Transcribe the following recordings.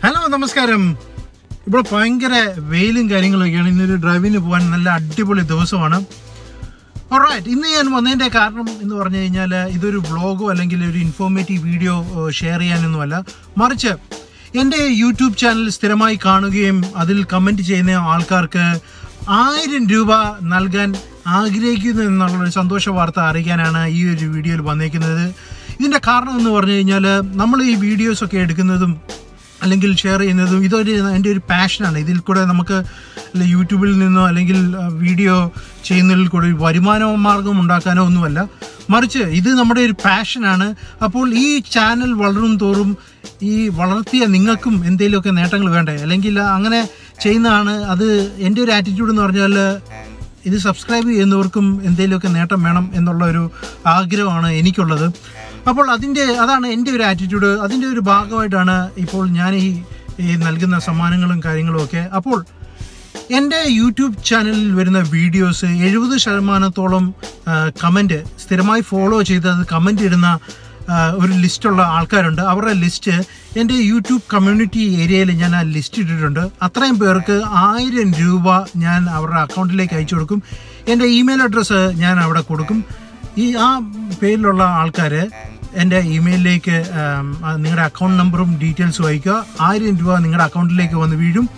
hello നമസ്കാരം ഇവിടെ ഭയങ്കര വെയിലും കാര്യങ്ങളൊക്കെയാണ് ഇന്നൊരു ഡ്രൈവിന് പോകാൻ നല്ല അടിപൊളി ദിവസമാണ് ഓൾറൈറ്റ് ഇന്ന് ഞാൻ വന്നതിൻ്റെ കാരണം എന്ന് പറഞ്ഞു കഴിഞ്ഞാൽ ഇതൊരു വ്ളോഗോ അല്ലെങ്കിൽ ഒരു ഇൻഫോർമേറ്റീവ് വീഡിയോ ഷെയർ ചെയ്യാനൊന്നുമല്ല മറിച്ച് എൻ്റെ യൂട്യൂബ് ചാനൽ സ്ഥിരമായി കാണുകയും അതിൽ കമൻറ്റ് ചെയ്യുന്ന ആൾക്കാർക്ക് ആയിരം രൂപ നൽകാൻ ആഗ്രഹിക്കുന്നു എന്നുള്ളൊരു സന്തോഷ വാർത്ത അറിയിക്കാനാണ് ഈ ഒരു വീഡിയോയിൽ വന്നേക്കുന്നത് ഇതിൻ്റെ കാരണം എന്ന് പറഞ്ഞു കഴിഞ്ഞാൽ നമ്മൾ ഈ വീഡിയോസൊക്കെ എടുക്കുന്നതും അല്ലെങ്കിൽ ഷെയർ ചെയ്യുന്നതും ഇതൊരു എൻ്റെ ഒരു പാഷനാണ് ഇതിൽ കൂടെ നമുക്ക് അല്ല യൂട്യൂബിൽ നിന്നോ അല്ലെങ്കിൽ ആ, വീഡിയോ ചെയ്യുന്നതിൽ കൂടെ ഒരു വരുമാന മാർഗം ഉണ്ടാക്കാനോ ഒന്നുമല്ല മറിച്ച് ഇത് നമ്മുടെ ഒരു പാഷനാണ് അപ്പോൾ ഈ ചാനൽ വളരും തോറും ഈ വളർത്തിയ നിങ്ങൾക്കും എന്തെങ്കിലുമൊക്കെ നേട്ടങ്ങൾ വേണ്ടേ അല്ലെങ്കിൽ അങ്ങനെ ചെയ്യുന്നതാണ് അത് എൻ്റെ ഒരു ആറ്റിറ്റ്യൂഡ് എന്ന് പറഞ്ഞാൽ ഇത് സബ്സ്ക്രൈബ് ചെയ്യുന്നവർക്കും എന്തെങ്കിലുമൊക്കെ നേട്ടം വേണം എന്നുള്ള ഒരു ആഗ്രഹമാണ് എനിക്കുള്ളത് അപ്പോൾ അതിൻ്റെ അതാണ് എൻ്റെ ഒരു ആറ്റിറ്റ്യൂഡ് അതിൻ്റെ ഒരു ഭാഗമായിട്ടാണ് ഇപ്പോൾ ഞാൻ ഈ ഈ നൽകുന്ന സമ്മാനങ്ങളും കാര്യങ്ങളും ഒക്കെ അപ്പോൾ എൻ്റെ യൂട്യൂബ് ചാനലിൽ വരുന്ന വീഡിയോസ് എഴുപത് ശതമാനത്തോളം കമൻറ്റ് സ്ഥിരമായി ഫോളോ ചെയ്ത് അത് കമൻറ്റ് ഇടുന്ന ആ, ഒരു ലിസ്റ്റുള്ള ആൾക്കാരുണ്ട് അവരുടെ ലിസ്റ്റ് എൻ്റെ യൂട്യൂബ് കമ്മ്യൂണിറ്റി ഏരിയയിൽ ഞാൻ ആ ലിസ്റ്റ് ഇട്ടിട്ടുണ്ട് അത്രയും പേർക്ക് ആയിരം രൂപ ഞാൻ അവരുടെ അക്കൗണ്ടിലേക്ക് അയച്ചു കൊടുക്കും എൻ്റെ ഇമെയിൽ അഡ്രസ്സ് ഞാൻ അവിടെ കൊടുക്കും ഈ ആ പേരിലുള്ള ആൾക്കാർ എൻ്റെ ഇമെയിലിലേക്ക് നിങ്ങളുടെ അക്കൗണ്ട് നമ്പറും ഡീറ്റെയിൽസും അയക്കുക ആയിരം രൂപ നിങ്ങളുടെ അക്കൗണ്ടിലേക്ക് വന്ന് വീഴും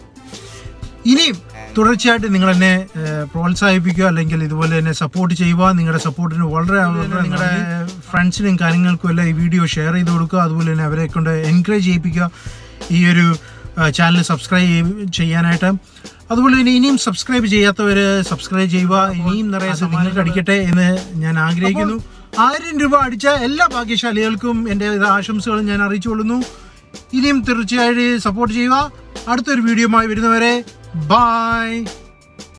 ഇനിയും തുടർച്ചയായിട്ട് നിങ്ങൾ എന്നെ ഏഹ്, പ്രോത്സാഹിപ്പിക്കുക അല്ലെങ്കിൽ ഇതുപോലെ തന്നെ സപ്പോർട്ട് ചെയ്യുക നിങ്ങളുടെ സപ്പോർട്ടിന് വളരെ വളരെ നിങ്ങളുടെ ഫ്രണ്ട്സിനും കാര്യങ്ങൾക്കും എല്ലാം ഈ വീഡിയോ ഷെയർ ചെയ്ത് കൊടുക്കുക അതുപോലെ തന്നെ അവരെ കൊണ്ട് എൻകറേജ് ചെയ്യിപ്പിക്കുക ഈ ഒരു ചാനൽ സബ്സ്ക്രൈബ് ചെയ്യാനായിട്ട് അതുപോലെ തന്നെ ഇനിയും സബ്സ്ക്രൈബ് ചെയ്യാത്തവർ സബ്സ്ക്രൈബ് ചെയ്യുക ഇനിയും നിറയെ സമ്മാനങ്ങൾ അടിക്കട്ടെ എന്ന് ഞാൻ ആഗ്രഹിക്കുന്നു ആയിരം രൂപ അടിച്ച എല്ലാ ഭാഗ്യശാലികൾക്കും എൻ്റെ ആശംസകളും ഞാൻ അറിയിച്ചുകൊള്ളുന്നു ഇനിയും തീർച്ചയായും സപ്പോർട്ട് ചെയ്യുക അടുത്തൊരു വീഡിയോയുമായി വരുന്നവരെ ബൈ